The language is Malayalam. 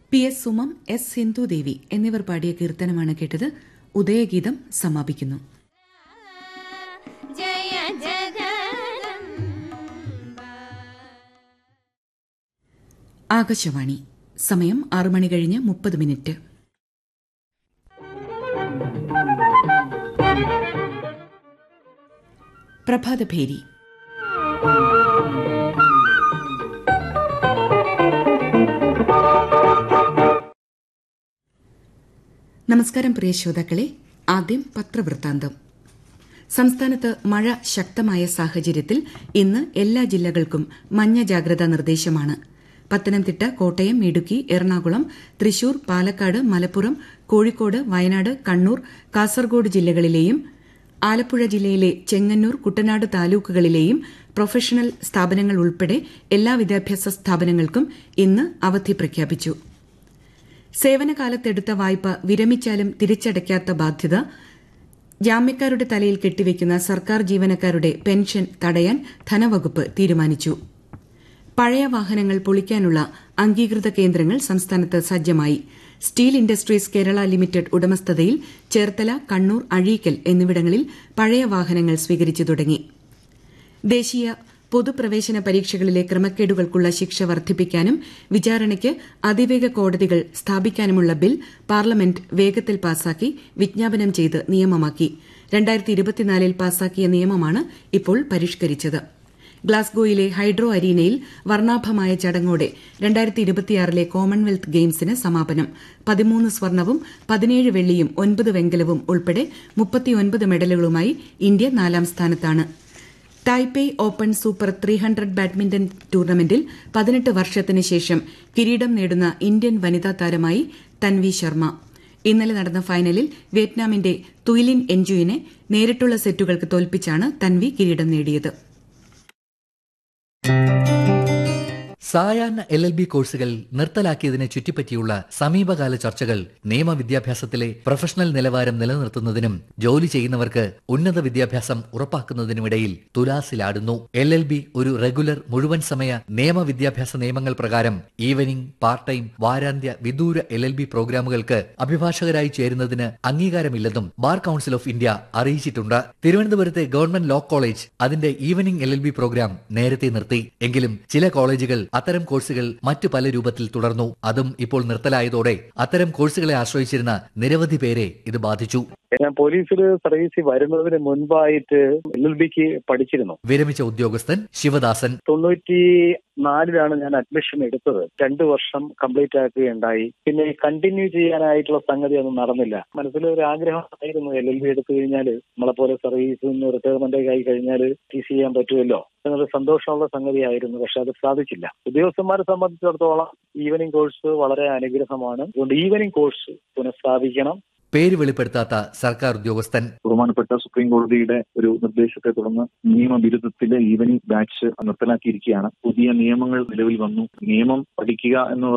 P S Sumam S Sindhudevi എന്നിവർ പാടിയ കീർത്തനമാണ് കേട്ടത് ഉദയഗീതം സമാപിക്കുന്നു ജയ ജഗദംബ ആകാശവാണി സമയം ആറു മണി കഴിഞ്ഞ് മുപ്പത് മിനിറ്റ് പ്രഭാതഭേരി നമസ്കാരം പ്രിയ ശ്രോതാക്കളെ ആദ്യം പത്രവൃത്താന്തം സംസ്ഥാനത്ത് മഴ ശക്തമായ സാഹചര്യത്തിൽ ഇന്ന് എല്ലാ ജില്ലകൾക്കും മഞ്ഞ ജാഗ്രതാ നിർദ്ദേശമാണ് പത്തനംതിട്ട കോട്ടയം ഇടുക്കി എറണാകുളം തൃശൂർ പാലക്കാട് മലപ്പുറം കോഴിക്കോട് വയനാട് കണ്ണൂർ കാസർഗോഡ് ജില്ലകളിലെയും ആലപ്പുഴ ജില്ലയിലെ ചെങ്ങന്നൂർ കുട്ടനാട് താലൂക്കുകളിലെയും പ്രൊഫഷണൽ സ്ഥാപനങ്ങൾ ഉൾപ്പെടെ എല്ലാ വിദ്യാഭ്യാസ സ്ഥാപനങ്ങൾക്കും ഇന്ന് അവധി പ്രഖ്യാപിച്ചു സേവനകാലത്തെടുത്ത വായ്പ വിരമിച്ചാലും തിരിച്ചടയ്ക്കാത്ത ബാധ്യത ജാമ്യക്കാരുടെ തലയിൽ കെട്ടിവെക്കുന്ന സർക്കാർ ജീവനക്കാരുടെ പെൻഷൻ തടയാൻ ധനവകുപ്പ് തീരുമാനിച്ചു പഴയ വാഹനങ്ങൾ പൊളിക്കാനുള്ള അംഗീകൃത കേന്ദ്രങ്ങൾ സംസ്ഥാനത്ത് സജ്ജമായി സ്റ്റീൽ ഇൻഡസ്ട്രീസ് കേരള ലിമിറ്റഡ് ഉടമസ്ഥതയിൽ ചേർത്തല കണ്ണൂർ അഴീക്കൽ എന്നിവിടങ്ങളിൽ പഴയ വാഹനങ്ങൾ സ്വീകരിച്ചു തുടങ്ങി ദേശീയ പൊതുപ്രവേശന പരീക്ഷകളിലെ ക്രമക്കേടുകൾക്കുള്ള ശിക്ഷ വർദ്ധിപ്പിക്കാനും വിചാരണയ്ക്ക് അതിവേഗ കോടതികൾ സ്ഥാപിക്കാനുമുള്ള ബിൽ പാർലമെന്റ് വേഗത്തിൽ പാസാക്കി വിജ്ഞാപനം ചെയ്ത് നിയമമാക്കി ൽ പാസാക്കിയ നിയമമാണ് ഇപ്പോൾ പരിഷ്കരിച്ചത് ഗ്ലാസ്ഗോയിലെ ഹൈഡ്രോ അരീനയിൽ വർണ്ണാഭമായ ചടങ്ങോടെ ലെ കോമൺവെൽത്ത് ഗെയിംസിന് സമാപനം പതിമൂന്ന് സ്വർണവും പതിനേഴ് വെള്ളിയും ഒൻപത് വെങ്കലവും ഉൾപ്പെടെ മുപ്പത്തിയൊൻപത് മെഡലുകളുമായി ഇന്ത്യ നാലാം സ്ഥാനത്താണ് Taipei open super three hundred badminton ടൂർണമെന്റിൽ പതിനെട്ട് വർഷത്തിന് ശേഷം കിരീടം നേടുന്ന ഇന്ത്യൻ വനിതാ താരമായി തൻവി ശർമ്മ ഇന്നലെ നടന്ന ഫൈനലിൽ വിയറ്റ്നാമിന്റെ തുയിലിൻ എൻജുവിനെ നേരിട്ടുള്ള സെറ്റുകൾക്ക് തോൽപ്പിച്ചാണ് തൻവി കിരീടം നേടിയത് സായാഹ്ന എൽ എൽ ബി കോഴ്സുകൾ നിർത്തലാക്കിയതിനെ ചുറ്റിപ്പറ്റിയുള്ള സമീപകാല ചർച്ചകൾ നിയമവിദ്യാഭ്യാസത്തിലെ പ്രൊഫഷണൽ നിലവാരം നിലനിർത്തുന്നതിനും ജോലി ചെയ്യുന്നവർക്ക് ഉന്നത വിദ്യാഭ്യാസം ഉറപ്പാക്കുന്നതിനുമിടയിൽ തുലാസിലാടുന്നു എൽ എൽ ബി ഒരു റെഗുലർ മുഴുവൻ സമയ നിയമവിദ്യാഭ്യാസ നിയമങ്ങൾ പ്രകാരം ഈവനിംഗ് പാർട്ട് ടൈം വാരാന്ത്യ വിദൂര എൽ എൽ ബി പ്രോഗ്രാമുകൾക്ക് അഭിഭാഷകരായി ചേരുന്നതിന് അംഗീകാരമില്ലെന്നും ബാർ കൌൺസിൽ ഓഫ് ഇന്ത്യ അറിയിച്ചിട്ടുണ്ട് തിരുവനന്തപുരത്തെ ഗവൺമെന്റ് ലോ കോളേജ് അതിന്റെ evening L L B programme നേരത്തെ നിർത്തി എങ്കിലും ചില കോളേജുകൾ അത്തരം കോഴ്സുകൾ മറ്റു പല രൂപത്തിൽ തുടർന്നു അതും ഇപ്പോൾ നിർത്തലായതോടെ അത്തരം കോഴ്സുകളെ ആശ്രയിച്ചിരുന്ന നിരവധി പേരെ ഇത് ബാധിച്ചു ഞാൻ പോലീസിൽ സർവീസിൽ വരുന്നതിന് മുൻപായിട്ട് എൽ എൽ ബിക്ക് പഠിച്ചിരുന്നു വിരമിച്ച ഉദ്യോഗസ്ഥൻ ശിവദാസൻ തൊണ്ണൂറ്റി നാലിലാണ് ഞാൻ അഡ്മിഷൻ എടുത്തത് രണ്ടു വർഷം കംപ്ലീറ്റ് ആക്കുകയുണ്ടായി പിന്നെ ഈ കണ്ടിന്യൂ ചെയ്യാനായിട്ടുള്ള സംഗതി ഒന്നും നടന്നില്ല മനസ്സിൽ ഒരു ആഗ്രഹമായിരുന്നു എൽ എൽ ബി എടുത്തു കഴിഞ്ഞാൽ നമ്മളെ പോലെ സർവീസിൽ നിന്ന് റിട്ടയർമെന്റ് ആയി കഴിഞ്ഞാൽ ടി സി ചെയ്യാൻ പറ്റുമല്ലോ എന്നൊരു സന്തോഷമുള്ള സംഗതിയായിരുന്നു പക്ഷെ അത് സാധിച്ചില്ല ഉദ്യോഗസ്ഥന്മാരെ സംബന്ധിച്ചിടത്തോളം ഈവനിങ് കോഴ്സ് വളരെ അനുഗ്രഹമാണ് അതുകൊണ്ട് ഈവനിങ് കോഴ്സ് പുനഃസ്ഥാപിക്കണം പേര് വെളിപ്പെടുത്താത്ത സർക്കാർ ഉദ്യോഗസ്ഥൻ ബഹുമാനപ്പെട്ട സുപ്രീം കോടതിയുടെ ഒരു നിർദ്ദേശത്തെ തുടർന്ന് നിയമബിരുദത്തിലെ ഈവനിംഗ് ബാച്ച് നിർത്തലാക്കിയിരിക്കുകയാണ് പുതിയ നിയമങ്ങൾ നിലവിൽ വന്നു നിയമം പഠിക്കുക എന്നുള്ള